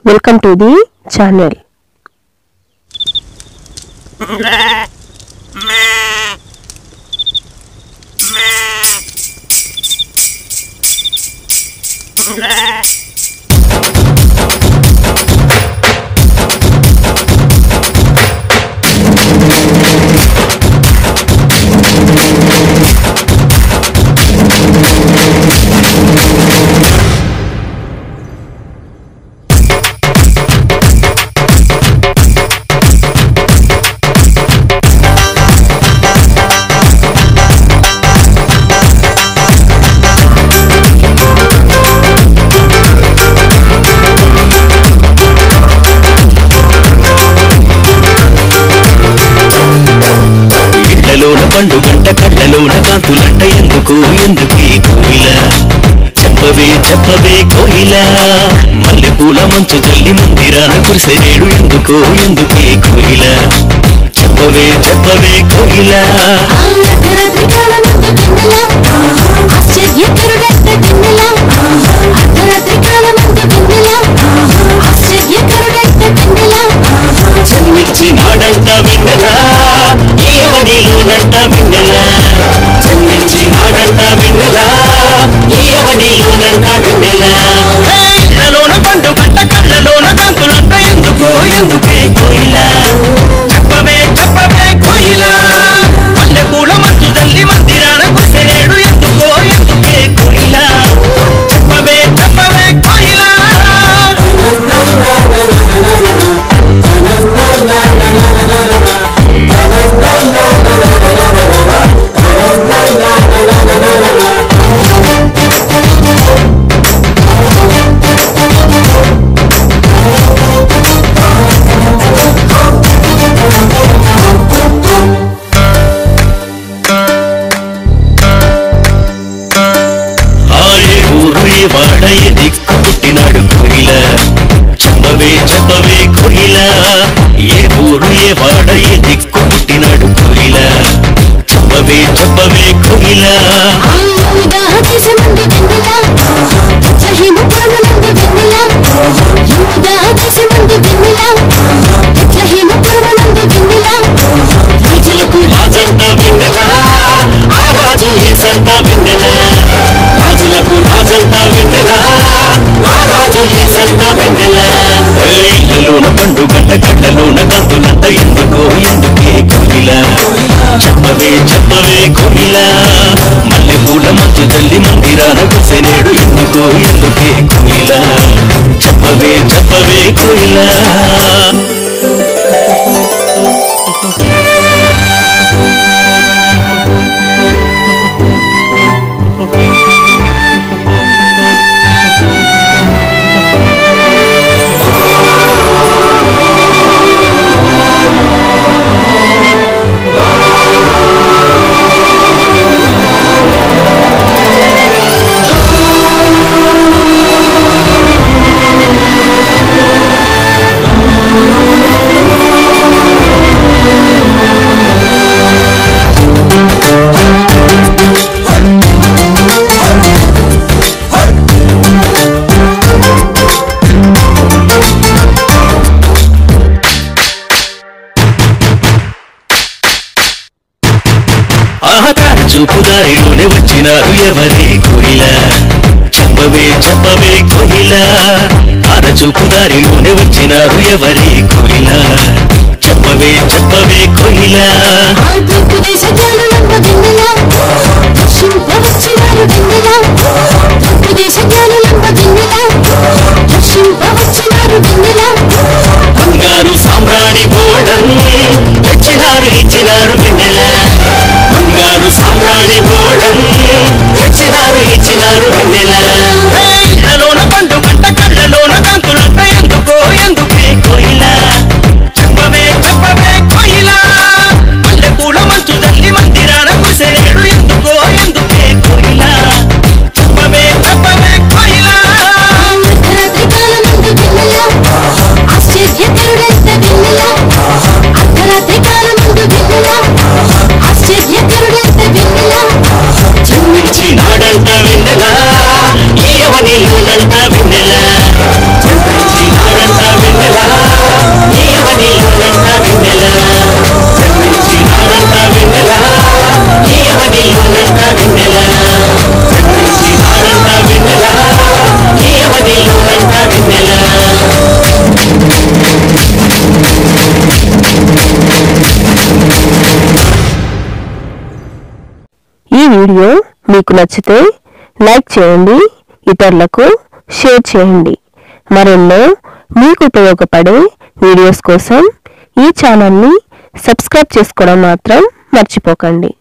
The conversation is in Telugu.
వెల్కమ్ టు ది ఛానల్ ఇళ్లలోన పండు గంట కళ్ళలోన కాంతులంట ఎందుకు ఎందుకే కోయిల చెప్పవే చెప్పవే కోయిల మల్లె పూల మంచు జల్లి మందిరాన కురిసేడు ఎందుకో ఎందుకే కోయిల చెప్పవే చెప్పవే కోయిల జన్మించి నాడంట వెన్నెలా ఏవనిలోనంట వెన్నెలా జన్మించి నాడంట వెన్నెలా ఏవనిలోనంట వెన్నెలా ఇళ్లలోన పండు గంట కళ్ళలోన కాంతులంట ఎందుకో ఎందుకే కోయిల చెప్పవే చెప్పవే కోయిల మల్లె పూల మంచు తల్లి మందిరాన కురిసేడు ఎందుకో ఎందుకే కోయిల చెప్పవే చెప్పవే కోయిల ఆడే ఊరు ఏ వాడ ఏ దిక్కు పుట్టినాడు కోయిల చెప్పవే చెప్పవే కోయిల ఏ ఊరు ఏ వాడ ఏ దిక్కు పుట్టినాడు కోయిల చెప్పవే చెప్పవే కోయిల రాజంట వెన్నెల ఆ రాజు ఏ సంత వెన్నెల రాజులకు రాజంట వెన్నెల ఆ రాజు ఏ సంత వెన్నెల ఇళ్ళలోన పండు గంట గంటలోన గంతులంత ఎందుకో ఎందుకే కోయిల చెప్పవే చెప్పవే కోయిల మల్లె పూల మంచు తల్లి మందిరాన కుసెనేడు ఎందుకో ఎందుకే కోయిల చెప్పవే చెప్పవే కోయిల ఆహతార చూపుదారిలోనే వచ్చినారు ఎవరే కోయిల చెప్పవే చెప్పవే కోయిల ఆర చూపుదారిలోనే వచ్చినారు ఎవరే కోయిల చెప్పవే చెప్పవే కోయిల బంగారు సామ్రాణి బోడం తెచ్చినారు ఇచ్చినారు వెన్నెల బంగారు సామ్రాణి బోడం తెచ్చినారు ఇచ్చినారు వెన్నెల ఇళ్ళలోన పండు గంట కళ్ళలోన కాంతులంట ఎందుకో ఎందుకే కోయిల చెప్పవే చెప్పవే కోయిల మల్లె పూల మంచు తల్లి మందిరాన కుసేడు ఎందుకో ఎందుకే కోయిల వీడియో మీకు నచ్చితే లైక్ చేయండి ఇతరులకు షేర్ చేయండి మరెన్నో మీకు ఉపయోగపడే వీడియోస్ కోసం ఈ ఛానల్ని సబ్స్క్రైబ్ చేసుకోవడం మాత్రం మర్చిపోకండి